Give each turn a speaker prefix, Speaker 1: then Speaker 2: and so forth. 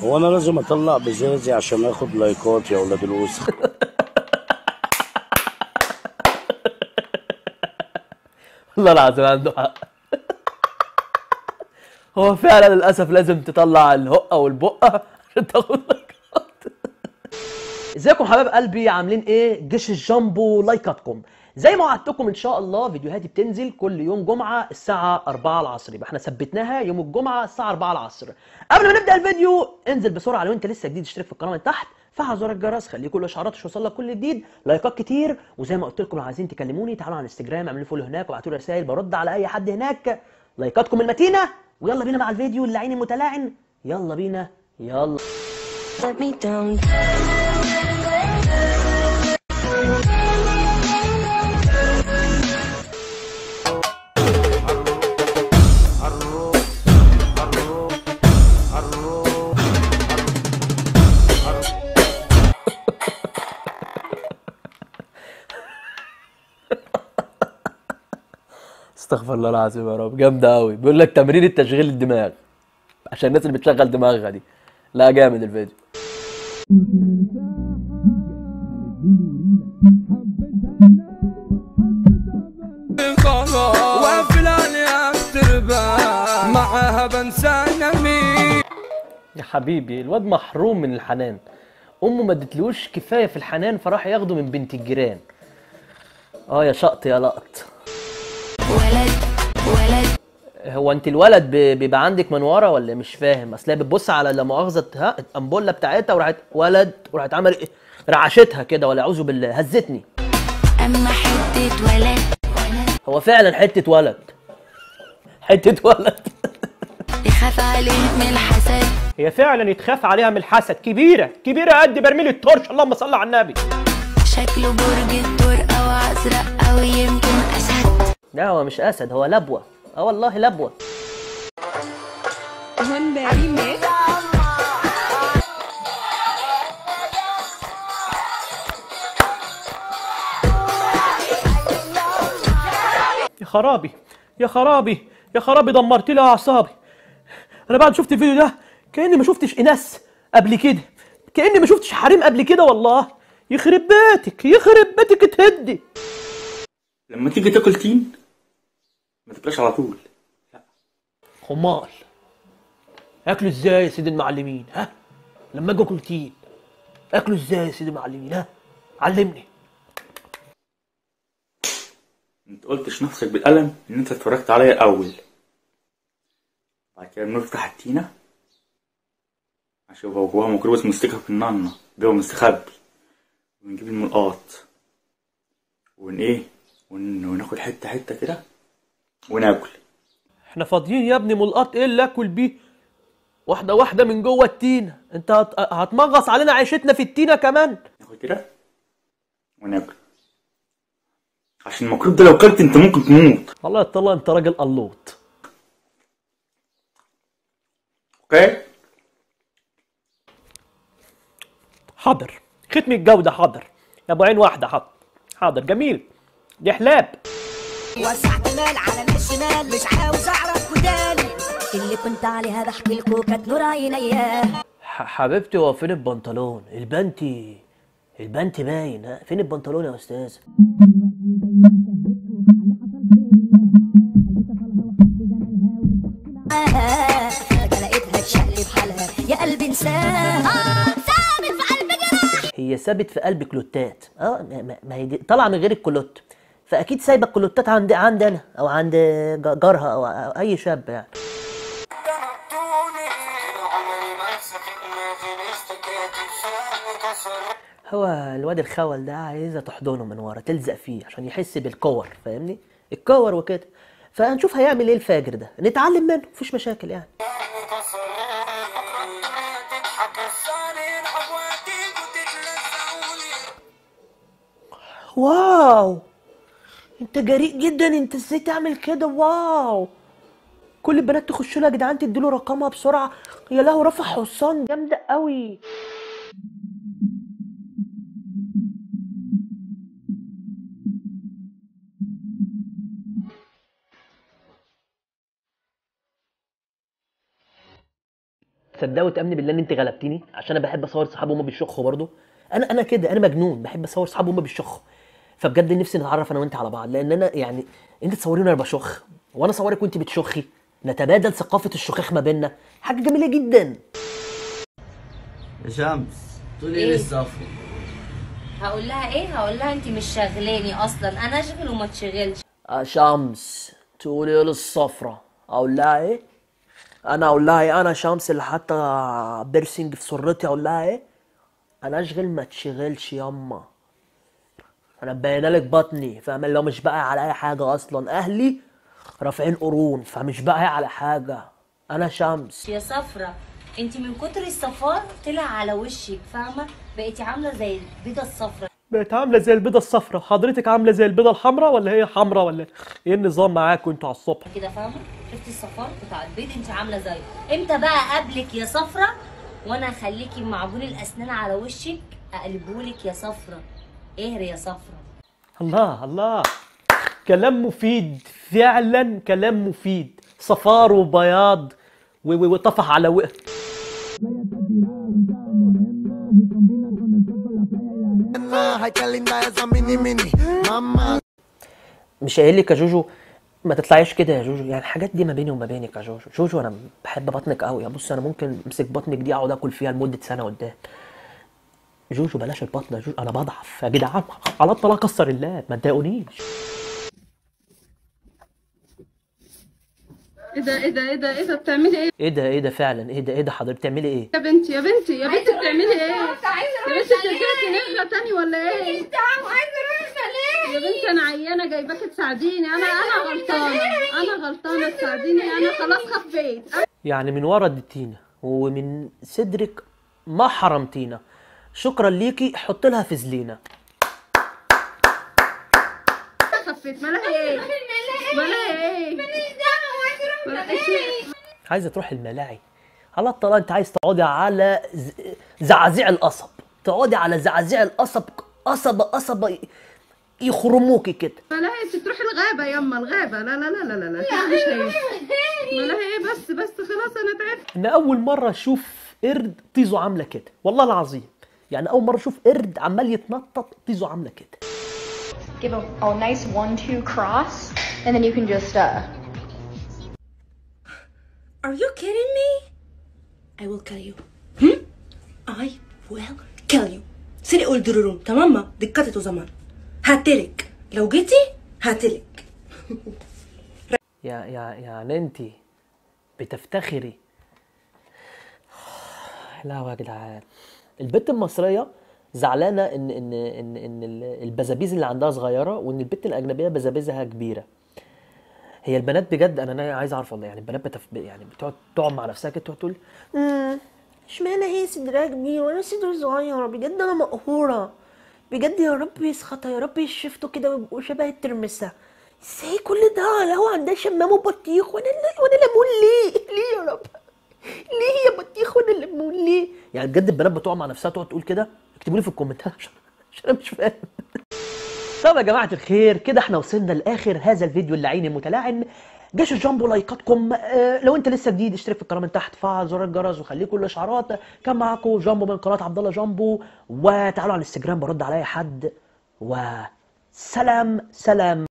Speaker 1: هو انا لازم اطلع بزازي عشان اخد لايكات يا ولاد الوسخ
Speaker 2: والله العظيم عنده حق هو فعلا للاسف لازم تطلع الهقه والبقه عشان تاخد لايكات ازيكم حبايب قلبي عاملين ايه جيش الجامبو لايكاتكم زي ما وعدتكم ان شاء الله فيديوهاتي بتنزل كل يوم جمعه الساعه 4 العصر يبقى احنا ثبتناها يوم الجمعه الساعه 4 العصر قبل ما نبدا الفيديو انزل بسرعه لو انت لسه جديد اشترك في القناه من تحت فعل زر الجرس خليه كل اشعارات يوصل لك كل جديد لايكات كتير وزي ما قلت لكم لو عايزين تكلموني تعالوا على الانستجرام اعملوا فولو هناك وابعتوا لي رسائل برد على اي حد هناك لايكاتكم المتينه ويلا بينا مع الفيديو اللعين المتلاعن يلا بينا يلا
Speaker 3: let me down.
Speaker 2: استغفر الله العظيم يا رب جامده قوي بيقول لك تمرين التشغيل الدماغ عشان الناس اللي بتشغل دماغها دي لا جامد الفيديو
Speaker 4: وفلان اكتربه معاها بنسى مين
Speaker 2: يا حبيبي الواد محروم من الحنان امه ما ادتلوش كفايه في الحنان فراح ياخده من بنت الجيران اه يا شقط يا لقط
Speaker 3: ولد ولد
Speaker 2: هو انت الولد ب- بيبقى عندك من ورا ولا مش فاهم اصل هي بتبص على لا مؤاخذه ها الامبوله بتاعتها وراحت ولد وراحت عمل إيه؟ رعشتها كده ولا اعوذ بالله هزتني
Speaker 3: اما حتة ولد
Speaker 2: هو فعلا حته ولد حته ولد
Speaker 3: يخاف عليه من الحسد
Speaker 2: هي فعلا يتخاف عليها من الحسد كبيره كبيره قد برميل الترش اللهم صل على النبي
Speaker 3: شكله برج الدور او ازرق او يمكن اسد
Speaker 2: لا هو مش اسد هو لبوه اه والله لبوه يا خرابي يا خرابي يا خرابي دمرت لي اعصابي انا بعد شفت الفيديو ده كاني ما شفتش اناث قبل كده كاني ما شفتش حريم قبل كده والله يخرب بيتك يخرب بيتك تهدي
Speaker 5: لما تيجي تاكل تين ما تاكلش على طول
Speaker 2: خمال اكله ازاي يا سيدي المعلمين ها لما اجي اكل تين اكله ازاي يا سيدي المعلمين ها علمني
Speaker 5: انت قلتش نفسك بالقلم ان انت اتفرجت عليا الاول بعد كده بنفتح التينة عشان يبقى جواها ميكروبس مستخبي النانة جوه مستخبي ونجيب الملقاط ون ايه ون... وناخد حتة حتة كده وناكل
Speaker 2: احنا فاضيين يا ابني ملقط ايه اللي اكل بيه واحده واحده من جوه التينه انت هت... هتمغص علينا عيشتنا في التينه كمان
Speaker 5: ناخد كده وناكل عشان الميكروب ده لو كلت انت ممكن تموت
Speaker 2: الله يطلع انت راجل قلوط
Speaker 5: اوكي
Speaker 2: حاضر ختم الجوده حاضر يا ابو عين واحده حاضر حاضر جميل دي حلاب
Speaker 6: وسعت مال على الشمال مش عاوز اعرف وداني اللي كنت عليها بحكي لكم كانت نور عينيا
Speaker 2: ح- حبيبتي هو فين البنطلون البنتي البنت باين ها فين البنطلون يا استاذ
Speaker 6: معاها فجأة لقيتها تشقلب حالها يا قلبي انساها ثابت في قلبي جراح
Speaker 2: هي ثابت في قلب كلوتات اه ما- ما ما هي دي طالعه من غير الكلوت فاكيد سايبه الكلوتات عند عند انا او عند ج- جارها او أو اي شاب يعني هو الواد الخول ده عايزه تحضنه من ورا تلزق فيه عشان يحس بالكور فاهمني الكور وكده فهنشوف هيعمل ايه الفاجر ده نتعلم منه مفيش مشاكل يعني واو انت جريء جدا انت ازاي تعمل كده واو كل البنات تخش لها يا جدعان تديله رقمها بسرعه يا لهوي رفع حصان جامده قوي تصدقوا وتامني بالله ان انت غلبتيني عشان انا بحب اصور صحابي وهم بيشخوا برضه انا انا كده انا مجنون بحب اصور صحابي وهم بيشخوا فبجد نفسي نتعرف انا وانت على بعض لان انا يعني انت تصوريني وانا بشخ وانا اصورك وانت بتشخي نتبادل ثقافه الشخيخ ما بيننا حاجه جميله جدا
Speaker 7: يا شمس تقولي
Speaker 8: إيه؟
Speaker 7: ايه للصفر
Speaker 8: هقول لها ايه هقول لها انت مش شغلاني اصلا انا اشغل وما تشغلش
Speaker 2: يا شمس تقولي ايه للصفرة اقول لها ايه انا اقول لها ايه انا شمس اللي حتى بيرسينج في سرتي اقول لها ايه انا اشغل ما تشغلش ياما انا مبينه لك بطني فاهم اللي هو مش باقي على اي حاجه اصلا اهلي رافعين قرون فمش باقي على حاجه انا شمس
Speaker 8: يا صفرة انت من كتر الصفار طلع على وشك فاهمه بقيتي عامله زي البيضه الصفرا
Speaker 2: بقت عامله زي البيضه الصفراء حضرتك عامله زي البيضه الحمراء ولا هي حمراء ولا ايه النظام معاكم انتوا على الصبح
Speaker 8: كده فاهمه شفتي الصفار بتاع البيض انت عامله زيه امتى بقى اقابلك يا صفرة وانا اخليكي معجون الاسنان على وشك اقلبهولك يا صفرة اهري يا صفرة
Speaker 2: الله الله كلام مفيد فعلا كلام مفيد صفار وبياض و- و- وطفح على وقت مش قايل لك يا جوجو ما تطلعيش كده يا جوجو يعني الحاجات دي ما بيني وما بينك يا جوجو جوجو انا بحب بطنك قوي بص انا ممكن امسك بطنك دي اقعد اكل فيها لمده سنه قدام جوجو بلاش البطن يا جوجو انا بضعف يا جدعان على الطلاق كسر الله ما تضايقونيش
Speaker 9: ايه ده ايه ده ايه ده ايه ده بتعملي ايه
Speaker 2: ايه ده ايه ده فعلا ايه ده ايه ده حضرتك بتعملي ايه
Speaker 9: يا بنتي يا بنتي يا بنتي بتعملي ايه يا بنتي بترجعي نغلى تاني ولا ايه انت عايزه اروح يا بنتي انا عيانه جايباكي تساعديني انا انا غلطانه انا غلطانه تساعديني انا خلاص خفيت
Speaker 2: يعني من ورا اديتينا ومن صدرك ما حرمتينا شكرا ليكي حط لها فازلينا
Speaker 9: انا خفيت مالها ايه مالها ايه مالها ايه
Speaker 2: عايزه تروحي الملاعي على الطلاق انت عايز تقعدي على ز- زعازيع القصب تقعدي على زعازيع القصب قصبه قصبه يخرموكي كده
Speaker 9: مالها ايه انت تروحي الغابه يما الغابه لا لا لا لا لا لا كده مش هينفع مالها ايه بس بس خلاص انا تعبت
Speaker 2: ان اول مره اشوف قرد طيزه عامله كده والله العظيم يعني اول مره اشوف قرد عمال يتنطط طيزه عامله كده
Speaker 10: give a, a nice one-two cross, and then you can just uh,
Speaker 6: Are you kidding me? I will kill you. Hmm? I will kill you. سرقوا الدرورون تمام دكتته زمان هاتلك لو جيتي هاتلك
Speaker 2: يا يا يعني انت بتفتخري لا يا جدعان البت المصريه زعلانه ان ان ان ان ال- البزابيز اللي عندها صغيره وان البت الاجنبيه بزابيزها كبيره هي البنات بجد انا أنا عايز اعرف والله يعني البنات بتف... يعني بتقعد تقعد مع نفسها كده تقعد تقول "مم، اشمعنى هي صدرها كبير وانا صدري صغيره بجد انا مقهوره بجد يا رب يسخطها يا رب يشفته كده ويبقوا شبه الترمسه ازاي كل ده لو عندها شمام وبطيخ وانا وانا ليمون ليه ليه يا رب ليه يا بطيخ وانا ليمون ليه يعني بجد البنات بتقعد مع نفسها تقعد تقول كده اكتبوا لي في الكومنتات عشان عشان انا مش فاهم طب يا جماعه الخير كده احنا وصلنا لاخر هذا الفيديو اللعين المتلاعن جيش الجامبو لايكاتكم آه، لو انت لسه جديد اشترك في القناه من تحت فعل زر الجرس وخليه كل الاشعارات كان معاكم جامبو من قناه عبد الله جامبو وتعالوا على الانستجرام برد على اي حد وسلام سلام